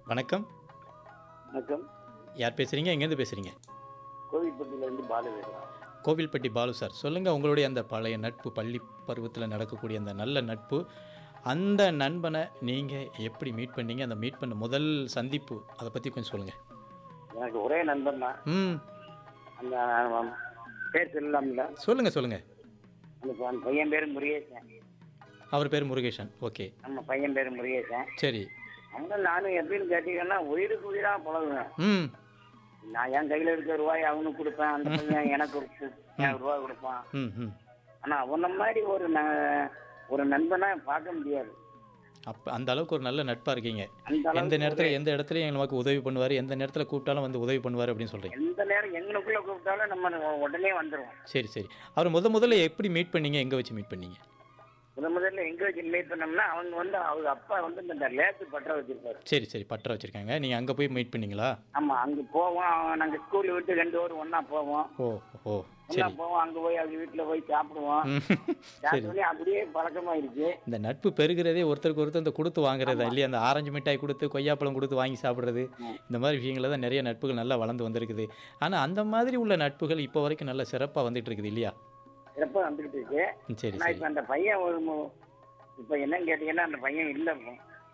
வணக்கம் வணக்கம் யார் பேசுகிறீங்க எங்கேருந்து பேசுகிறீங்க கோவில்பட்டியிலேருந்து பாலு பேசுகிறேன் கோவில்பட்டி பாலு சார் சொல்லுங்கள் உங்களுடைய அந்த பழைய நட்பு பள்ளி பருவத்தில் நடக்கக்கூடிய அந்த நல்ல நட்பு அந்த நண்பனை நீங்கள் எப்படி மீட் பண்ணீங்க அந்த மீட் பண்ண முதல் சந்திப்பு அதை பற்றி கொஞ்சம் சொல்லுங்கள் எனக்கு ஒரே நண்பன் தான் ம் அந்த அவன் பேர் சொல்லலாம்ல சொல்லுங்கள் சொல்லுங்கள் அந்த ப- அந்த பையன் பேர் முருகேசன் அவர் பேர் முருகேசன் ஓகே நம்ம பையன் பேர் முருகேசன் சரி அவங்க நானும் எப்படின்னு கேட்டீங்கன்னா உயிருக்கு உயிராக பழகுவேன் ம் நான் என் கையில் இருக்க ரூபாய் அவனுக்கு கொடுப்பேன் அந்த பையன் எனக்கு ஒரு கு- எனக்கு ரூபாய் கொடுப்பான் ம் ம் ஆனால் அவன மாதிரி ஒரு ந- ஒரு நண்பனை பார்க்க முடியாது அப்போ அந்த அளவுக்கு ஒரு நல்ல நட்பாக இருக்கீங்க அந்த எந்த அளவுக்கு நேரத்தில் எந்த இடத்துலையும் நமக்கு உதவி பண்ணுவார் எந்த நேரத்தில் கூப்பிட்டாலும் வந்து உதவி பண்ணுவார் அப்படின்னு சொல்கிறீங்க எந்த நேரம் எங்களுக்குள்ள கூப்பிட்டாலும் நம்ம உடனே வந்துடுவோம் சரி சரி அவர் முத முதல்ல எப்படி மீட் பண்ணீங்க எங்கே வச்சு மீட் பண்ணீங்க முத முதல்ல எங்க வச்சு மீட் பண்ணோம்னா அவங்க வந்து அவங்க அப்பா வந்து இந்த லேத்து பற்ற வச்சிருப்பாரு சரி சரி பட்டறை வச்சுருக்காங்க நீங்கள் அங்கே போய் மீட் பண்ணீங்களா ஆமா அங்க போவோம் அவன் நாங்க ஸ்கூல் விட்டு ரெண்டு பேரும் ஒண்ணா போவோம் ஓ ஓ ஒண்ணா சரி போவோம் அங்க போய் அவங்க வீட்டுல போய் சாப்பிடுவோம் ம், சரி சாப்பிட்டு அப்படியே பழக்கமாயிருச்சு இந்த நட்பு பெருகிறதே ஒருத்தருக்கு ஒருத்தர் இந்த கொடுத்து வாங்குறது இல்லையா அந்த ஆரஞ்சு மிட்டாய் கொடுத்து கொய்யாப்பழம் கொடுத்து வாங்கி சாப்பிட்றது இந்த மாதிரி விஷயங்கள தான் நிறைய நட்புகள் நல்லா வளர்ந்து வந்திருக்குது ஆனால் அந்த மாதிரி உள்ள நட்புகள் இப்போ வரைக்கும் நல்ல சிறப்பாக வந்துட்டு இருக்குது இல்லையா சிறப்பா வந்துகிட்டு இருக்கு ம், சரி ஆனா சரி இப்ப அந்த பையன் ஒரு மு- இப்ப என்னன்னு கேட்டீங்கன்னா அந்த பையன் இல்ல இப்போ.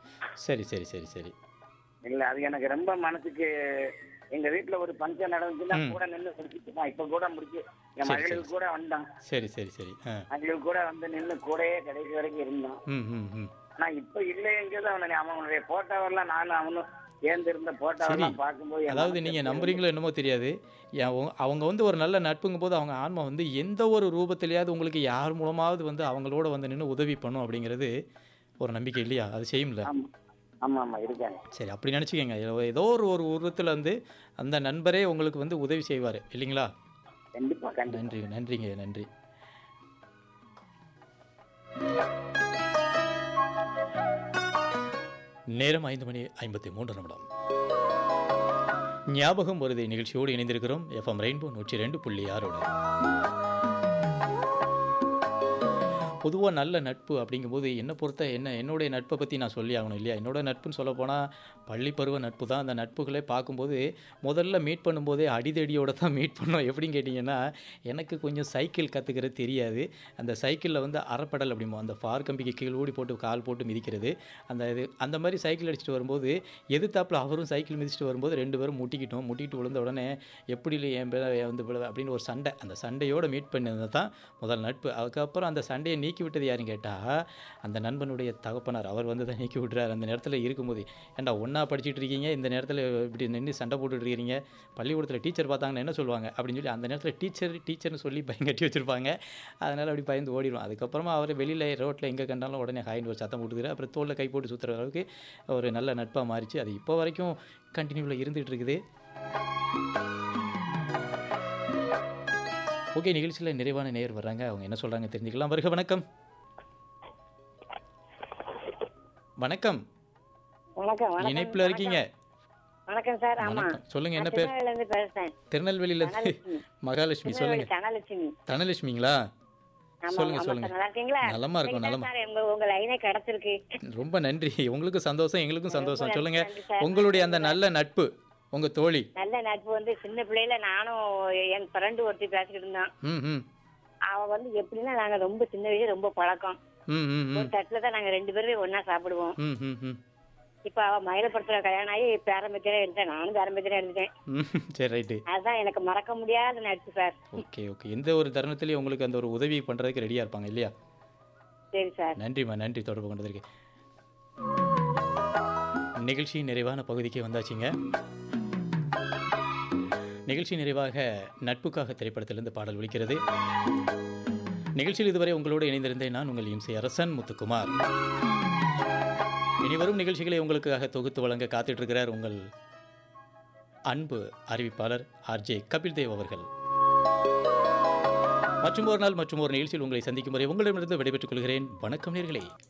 சரி சரி சரி சரி இல்ல அது எனக்கு ரொம்ப மனசுக்கு எங்க வீட்டுல ஒரு ஃபங்க்ஷன் நடந்துச்சுன்னா ம். கூட நின்று முடிச்சுட்டு இப்ப கூட முடிச்சு என் சரி, மகளுக்கு கூட வந்தான் சரி சரி சரி ஆ மகளுக்கு கூட வந்து நின்று கூடயே கடைசி வரைக்கும் இருந்தான் ம் ம் ம் ஆனா இப்ப இல்லைங்கிறது அவனை அவனுடைய போட்டோவெல்லாம் நானும் அவனும் சேர்ந்திருந்த போட்டோவெல்லாம் பார்க்கும்போது என் அதாவது மனசுக்கு நீங்கள் நம்புறீங்களோ என்னமோ தெரியாது ஏன் அவங்க- அவங்க வந்து ஒரு நல்ல நட்புங்கும் போது அவங்க ஆன்மா வந்து எந்த ஒரு ரூபத்திலேயாவது உங்களுக்கு யார் மூலமாவது வந்து அவங்களோட வந்து நின்று உதவி பண்ணும் அப்படிங்கிறது ஒரு நம்பிக்கை இல்லையா அது செய்யும்ல ஆமா ஆமா ஆமா இருக்காங்க சரி அப்படி நினச்சிக்கோங்க ஏதோ ஒரு ஒரு உருவத்தில் வந்து அந்த நண்பரே உங்களுக்கு வந்து உதவி செய்வார் இல்லைங்களா கண்டிப்பா கண்டிப்பா நன்றி நன்றிங்க நன்றி நேரம் ஐந்து மணி ஐம்பத்தி மூன்று நிமிடம் ஞாபகம் வருதை நிகழ்ச்சியோடு இணைந்திருக்கிறோம் எஃப்எம் ரெயின்போ நூற்றி ரெண்டு புள்ளி ஆறோடு பொதுவாக நல்ல நட்பு அப்படிங்கும்போது என்னை பொறுத்த என்ன என்னுடைய நட்பை பற்றி நான் சொல்லி ஆகணும் இல்லையா என்னோட நட்புன்னு சொல்ல போனால் பள்ளி பருவ நட்பு தான் அந்த நட்புகளே பார்க்கும்போது முதல்ல மீட் பண்ணும்போதே அடிதடியோட தான் மீட் பண்ணோம் எப்படின்னு கேட்டிங்கன்னா எனக்கு கொஞ்சம் சைக்கிள் கற்றுக்கிறது தெரியாது அந்த சைக்கிளில் வந்து அறப்படல் அப்படிமோ அந்த ஃபார் கம்பிக்கு கீழ் ஓடி போட்டு கால் போட்டு மிதிக்கிறது அந்த இது அந்த மாதிரி சைக்கிள் அடிச்சுட்டு வரும்போது எதிர்த்தாப்புல அவரும் சைக்கிள் மிதிச்சுட்டு வரும்போது ரெண்டு பேரும் முட்டிக்கிட்டோம் முட்டிட்டு விழுந்த உடனே எப்படி இல்லை என் பேர் வந்து விழ அப்படின்னு ஒரு சண்டை அந்த சண்டையோட மீட் பண்ணது தான் முதல் நட்பு அதுக்கப்புறம் அந்த சண்டையை நீக்கி விட்டது யாருன்னு கேட்டால் அந்த நண்பனுடைய தகப்பனார் அவர் வந்து தான் நீக்கி விட்டுறாரு அந்த நேரத்தில் இருக்கும்போது ஏன்டா ஒன்றா படிச்சுட்டு இருக்கீங்க இந்த நேரத்தில் இப்படி நின்று சண்டை போட்டுட்டு இருக்கீங்க பள்ளிக்கூடத்தில் டீச்சர் பார்த்தாங்கன்னா என்ன சொல்லுவாங்க அப்படின்னு சொல்லி அந்த நேரத்தில் டீச்சர் டீச்சர்னு சொல்லி பயம் கட்டி வச்சுருப்பாங்க அதனால் அப்படி பயந்து ஓடிடும் அதுக்கப்புறமா அவர் வெளியில் ரோட்டில் எங்கே கண்டாலும் உடனே ஹாயின்னு ஒரு சத்தம் போட்டுக்கிறார் அப்புறம் தோளில் கை போட்டு சுற்றுற அளவுக்கு ஒரு நல்ல நட்பாக மாறிச்சு அது இப்போ வரைக்கும் கண்டினியூவில் இருந்துகிட்டு இருக்குது ஓகே நிகழ்ச்சியில் நிறைவான நேர் வர்றாங்க அவங்க என்ன சொல்கிறாங்க தெரிஞ்சுக்கலாம் வருக வணக்கம் வணக்கம் வணக்கம் வணக்கம் இணைப்பில் இருக்கீங்க வணக்கம் சார் ஆமா வணக்கம் சொல்லுங்க என்ன நான் பேர் திருநெல்வேலியில இருந்து பேசுறேன் திருநெல்வேலியிலேருந்து தனலட்சுமி. மகாலட்சுமி திருநெல்வேலி சொல்லுங்க தனலட்சுமி தனலட்சுமிங்களா ஆமா சொல்லுங்க ஆமா சொல்லுங்க சார், நல்லா இருக்கீங்களா நலமா இருக்கும் இன்னைக்கு நலமா தான் சார் உங்க உங்க லைனே கிடைச்சிருக்கு ரொம்ப நன்றி உங்களுக்கும் சந்தோஷம் எங்களுக்கும் சந்தோஷம் ரொம்ப சொல்லுங்க நன்றி சார். உங்களுடைய அந்த நல்ல நட்பு உங்க தோழி நல்ல நட்பு வந்து சின்ன பிள்ளையில நானும் என் ஃப்ரெண்டு ஒருத்தி பேசிக்கிட்டு இருந்தான் ம் ம் அவ வந்து எப்படின்னா நாங்க ரொம்ப சின்ன வயசுல ரொம்ப பழக்கம் ம் ம் ஒரு ம் தட்டுல தான் நாங்க ரெண்டு பேரும் ஒண்ணா சாப்பிடுவோம் ம் ம் ம் இப்ப அவ மயிலப்படுத்துற கல்யாணம் ஆகி பேரம்பத்தினே எடுத்தேன் நானும் பேரம்பத்தினே எடுத்தேன் ம் சரி ரைட்டு அதுதான் எனக்கு மறக்க முடியாத நட்பு சார் ஓகே ஓகே எந்த ஒரு தருணத்திலையும் உங்களுக்கு அந்த ஒரு உதவி பண்ணுறதுக்கு ரெடியாக இருப்பாங்க இல்லையா சரி சார் நன்றிம்மா நன்றி தொடர்பு கொண்டதற்கு நிகழ்ச்சி நிறைவான பகுதிக்கு வந்தாச்சுங்க நிகழ்ச்சி நிறைவாக நட்புக்காக திரைப்படத்திலிருந்து பாடல் ஒலிக்கிறது நிகழ்ச்சியில் இதுவரை உங்களோடு இணைந்திருந்தேன் நான் உங்கள் இம்சை அரசன் முத்துக்குமார் இனி வரும் நிகழ்ச்சிகளை உங்களுக்காக தொகுத்து வழங்க காத்துட்டு இருக்கிறார் உங்கள் அன்பு அறிவிப்பாளர் ஆர்ஜே கபில் தேவ் அவர்கள் மற்றும் ஒரு நாள் மற்றும் ஒரு நிகழ்ச்சியில் உங்களை சந்திக்கும் வரை உங்களிடமிருந்து விடைபெற்றுக் கொள்கிறேன் வணக்கம் நேர்களே